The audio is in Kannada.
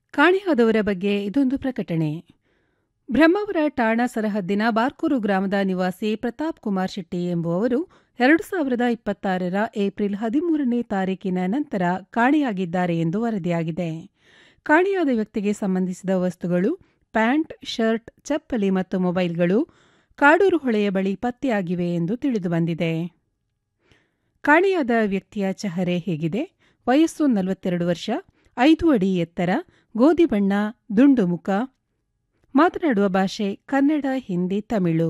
ಕಾಣೆಯಾದವರ ಬಗ್ಗೆ ಇದೊಂದು ಪ್ರಕಟಣೆ ಬ್ರಹ್ಮಾವರ ಠಾಣಾ ಸರಹದ್ದಿನ ಬಾರ್ಕೂರು ಗ್ರಾಮದ ನಿವಾಸಿ ಪ್ರತಾಪ್ ಕುಮಾರ್ ಶೆಟ್ಟಿ ಎಂಬುವವರು ಎರಡು ಸಾವಿರದ ಇಪ್ಪತ್ತಾರರ ಏಪ್ರಿಲ್ ಹದಿಮೂರನೇ ತಾರೀಕಿನ ನಂತರ ಕಾಣೆಯಾಗಿದ್ದಾರೆ ಎಂದು ವರದಿಯಾಗಿದೆ ಕಾಣೆಯಾದ ವ್ಯಕ್ತಿಗೆ ಸಂಬಂಧಿಸಿದ ವಸ್ತುಗಳು ಪ್ಯಾಂಟ್ ಶರ್ಟ್ ಚಪ್ಪಲಿ ಮತ್ತು ಮೊಬೈಲ್ಗಳು ಕಾಡೂರು ಹೊಳೆಯ ಬಳಿ ಪತ್ತೆಯಾಗಿವೆ ಎಂದು ತಿಳಿದುಬಂದಿದೆ ಕಾಣೆಯಾದ ವ್ಯಕ್ತಿಯ ಚಹರೆ ಹೇಗಿದೆ ವಯಸ್ಸು ನಲವತ್ತೆರಡು ವರ್ಷ ಐದು ಅಡಿ ಎತ್ತರ ಗೋಧಿ ಬಣ್ಣ ದುಂಡು ಮುಖ ಮಾತನಾಡುವ ಭಾಷೆ ಕನ್ನಡ ಹಿಂದಿ ತಮಿಳು